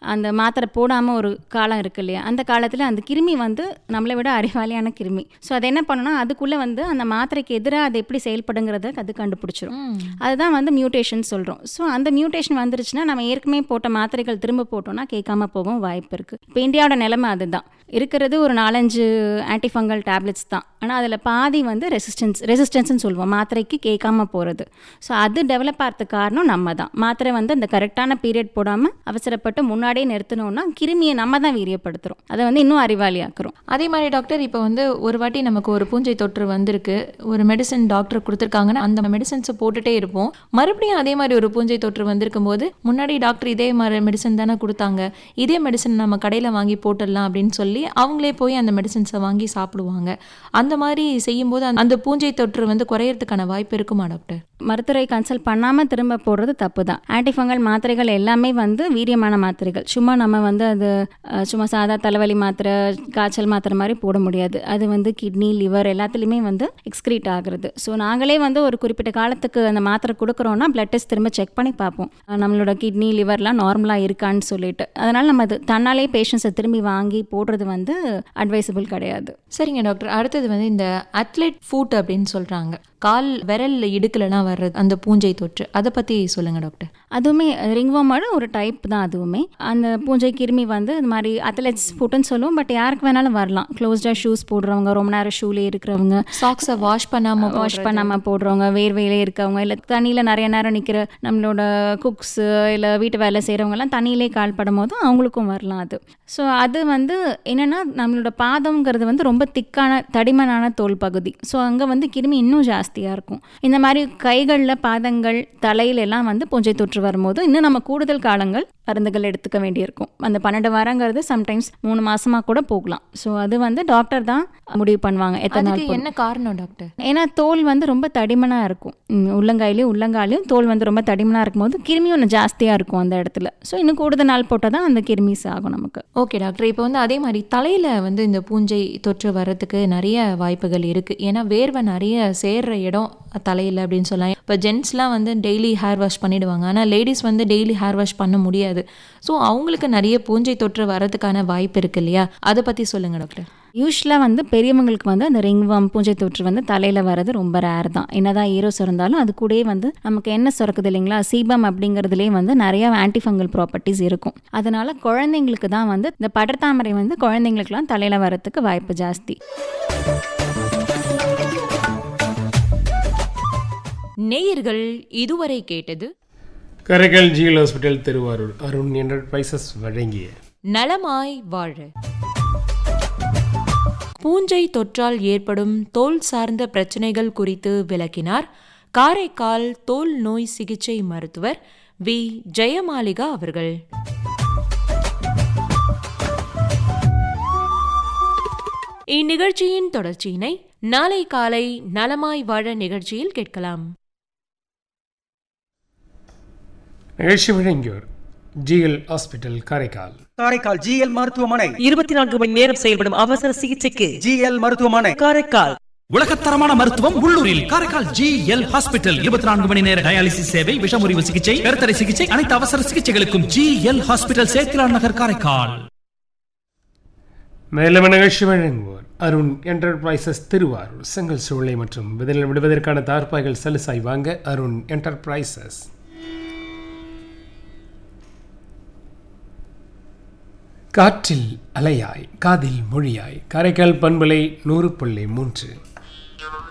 அந்த மாத்திரை போடாமல் ஒரு காலம் இருக்கு இல்லையா அந்த காலத்தில் அந்த கிருமி வந்து நம்மளை விட அறிவாளியான கிருமி ஸோ அது என்ன பண்ணுன்னா அதுக்குள்ளே வந்து அந்த மாத்திரைக்கு எதிராக அது எப்படி செயல்படுங்கிறத அது கண்டுபிடிச்சிரும் அதுதான் வந்து மியூட்டேஷன் சொல்கிறோம் ஸோ அந்த மியூட்டேஷன் வந்துருச்சுன்னா நம்ம ஏற்கனவே போட்ட மாத்திரைகள் திரும்ப போட்டோம்னா கேட்காம போகவும் வாய்ப்பு இருக்குது இப்போ இந்தியாவோட நிலைமை அதுதான் இருக்கிறது ஒரு நாலஞ்சு ஆன்டிஃபங்கல் டேப்லெட்ஸ் தான் ஆனால் அதில் பாதி வந்து ரெசிஸ்டன்ஸ் ரெசிஸ்டன்ஸ்னு சொல்லுவோம் மாத்திரைக்கு கேட்காம போகிறது ஸோ அது டெவலப் ஆகிறதுக்கு காரணம் நம்ம தான் மாத்திரை வந்து அந்த கரெக்டான பீரியட் போடாமல் அவசரப்பட்டு முன்னாடியே நிறுத்தினோம்னா கிருமியை நம்ம தான் வீரியப்படுத்துகிறோம் அதை வந்து இன்னும் அறிவாளியாக்குறோம் அதே மாதிரி டாக்டர் இப்போ வந்து ஒரு வாட்டி நமக்கு ஒரு பூஞ்சை தொற்று வந்திருக்கு ஒரு மெடிசன் டாக்டர் கொடுத்துருக்காங்கன்னா அந்த மெடிசன்ஸை போட்டுட்டே இருப்போம் மறுபடியும் அதே மாதிரி ஒரு பூஞ்சை தொற்று வந்திருக்கும் போது முன்னாடி டாக்டர் இதே மாதிரி மெடிசன் தானே கொடுத்தாங்க இதே மெடிசன் நம்ம கடையில் வாங்கி போட்டுடலாம் அப்படின்னு சொல்லி அவங்களே போய் அந்த மெடிசன்ஸை வாங்கி சாப்பிடுவாங்க அந்த மாதிரி செய்யும்போது அந்த- அந்த பூஞ்சை தொற்று வந்து குறையறதுக்கான வாய்ப்பு இருக்குமா டாக்டர் மருத்துவரை கன்சல்ட் பண்ணாமல் திரும்ப போடுறது தப்பு தான் ஆன்டிஃபங்கல் மாத்திரைகள் எல்லாமே வந்து வீரியமான மாத்திரைகள் சும்மா நம்ம வந்து அது அஹ், சும்மா சாதா தலைவலி மாத்திரை காய்ச்சல் மாத்திரை மாதிரி போட முடியாது அது வந்து கிட்னி லிவர் எல்லாத்துலேயுமே வந்து எக்ஸ்க்ரீட் ஆகுறது ஸோ நாங்களே வந்து ஒரு குறிப்பிட்ட காலத்துக்கு அந்த மாத்திரை கொடுக்குறோன்னா பிளட் டெஸ்ட் திரும்ப செக் பண்ணி பார்ப்போம் அஹ், நம்மளோட கிட்னி லிவர்லாம் நார்மலாக இருக்கான்னு சொல்லிட்டு அதனால் நம்ம அது தன்னாலே பேஷண்ட்ஸை திரும்பி வாங்கி போடுறது வந்து அட்வைசபிள் கிடையாது சரிங்க டாக்டர் அடுத்தது வந்து இந்த அத்லெட் ஃபூட் அப்படின்னு சொல்றாங்க கால் விரல் இடுக்கலலாம் வர்றது அந்த பூஞ்சை தொற்று அதை பத்தி சொல்லுங்க டாக்டர் அதுவுமே ரிங்வாமோட ஒரு டைப் தான் அதுவுமே அந்த பூஞ்சை கிருமி வந்து இந்த மாதிரி அத்லெட்ஸ் ஃபுட்டுன்னு சொல்லுவோம் பட் யாருக்கு வேணாலும் வரலாம் க்ளோஸ்டாக ஷூஸ் போடுறவங்க ரொம்ப நேரம் ஷூலே இருக்கிறவங்க சாக்ஸை வாஷ் பண்ணாம வாஷ் பண்ணாமல் போடுறவங்க வேர்வையிலே இருக்கவங்க இல்லை தண்ணியில் நிறைய நேரம் நிற்கிற நம்மளோட குக்ஸு இல்லை வீட்டு வேலை செய்கிறவங்கலாம் தண்ணியிலே கால் படும் போது அவங்களுக்கும் வரலாம் அது ஸோ அது வந்து என்னென்னா நம்மளோட பாதம்ங்கிறது வந்து ரொம்ப திக்கான தடிமனான தோல் பகுதி ஸோ அங்கே வந்து கிருமி இன்னும் ஜாஸ்தியாக இருக்கும் இந்த மாதிரி கைகளில் பாதங்கள் தலையில எல்லாம் வந்து பூஞ்சை தொற்று வரும்போது இன்னும் நம்ம கூடுதல் காலங்கள் மருந்துகள் எடுத்துக்க வேண்டியிருக்கும் அந்த பன்னெண்டு வாரங்கிறது சம்டைம்ஸ் மூணு மாசமா கூட போகலாம் ஸோ அது வந்து டாக்டர் தான் முடிவு பண்ணுவாங்க எத்தனை நாள் அதுக்கு என்ன காரணம் டாக்டர் ஏன்னா தோல் வந்து ரொம்ப தடிமனாக இருக்கும் ம், உள்ளங்கையிலையும் உள்ளங்காலையும் தோல் வந்து ரொம்ப தடிமனாக இருக்கும்போது கிருமி ஒன்று ஜாஸ்தியாக இருக்கும் அந்த இடத்துல ஸோ இன்னும் கூடுதல் நாள் போட்டால் தான் அந்த கிருமிஸ் ஆகும் நமக்கு ஓகே டாக்டர் இப்போ வந்து அதே மாதிரி தலையில் வந்து இந்த பூஞ்சை தொற்று வர்றதுக்கு நிறைய வாய்ப்புகள் இருக்குது ஏன்னா வேர்வை நிறைய சேர்ற இடம் தலையில் அப்படின்னு சொல்லலாம் இப்போ ஜென்ட்ஸ்லாம் வந்து டெய்லி ஹேர் வாஷ் பண்ணிடுவாங்க ஆனால் லேடிஸ் வந்து டெய்லி ஹேர் வாஷ் பண்ண முடியாது ஸோ அவங்களுக்கு நிறைய பூஞ்சை தொற்று வர்றதுக்கான வாய்ப்பு இருக்கு இல்லையா அதை பற்றி சொல்லுங்கள் டாக்டர் யூஸ்வலாக வந்து பெரியவங்களுக்கு வந்து அந்த ரிங்வாம் பூஞ்சை தொற்று வந்து தலையில் வர்றது ரொம்ப ரேர் தான் என்னதான் ஈரோஸ் இருந்தாலும் அது கூடயே வந்து நமக்கு என்ன சுரக்குது இல்லைங்களா சீபம் அப்படிங்கிறதுலேயே வந்து நிறைய ஆன்டிஃபங்கல் ப்ராப்பர்ட்டிஸ் இருக்கும் அதனால குழந்தைங்களுக்கு தான் வந்து இந்த படர்தாமரை வந்து குழந்தைங்களுக்குலாம் தலையில் வர்றதுக்கு வாய்ப்பு ஜாஸ்தி நேயர்கள் இதுவரை கேட்டது Karaikal GL hospital Thiruvarur Arun enterprises வழங்கிய நலமாய் வாழ பூஞ்சை தொற்றால் ஏற்படும் தோல் சார்ந்த பிரச்சனைகள் குறித்து விளக்கினார் காரைக்கால் தோல் நோய் சிகிச்சை மருத்துவர் வி ஜெயமாலிகா அவர்கள் இந்நிகழ்ச்சியின் தொடர்ச்சியினை நாளை காலை நலமாய் வாழ நிகழ்ச்சியில் கேட்கலாம் நிகழ்ச்சி வழங்கியோர் GL hospital Karaikal Karaikal GL மருத்துவமனை இருபத்தி நான்கு மணி நேரம் செயல்படும் அவசர சிகிச்சைக்கு ஜிஎல் மருத்துவமனை காரைக்கால் உலகத்தரமான மருத்துவம் உள்ளூரில் காரைக்கால் ஜி எல் ஹாஸ்பிட்டல் இருபத்தி நான்கு மணி நேர டயாலிசிஸ் சேவை விஷமுறிவு சிகிச்சை கருத்தடை சிகிச்சை அனைத்து அவசர சிகிச்சைகளுக்கும் ஜி எல் ஹாஸ்பிட்டல் சேத்திலான் நகர் காரைக்கால் மேலும் நிகழ்ச்சி வழங்குவோர் அருண் என்டர்பிரைசஸ் திருவாரூர் செங்கல் சூளை மற்றும் விதலில் விடுவதற்கான தார்ப்பாய்கள் சலுசாய் வாங்க அருண் என்டர்பிரைசஸ் காற்றில் அலையாய் காதில் மொழியாய் காரைக்கால் பண்பலை நூறு புள்ளி மூன்று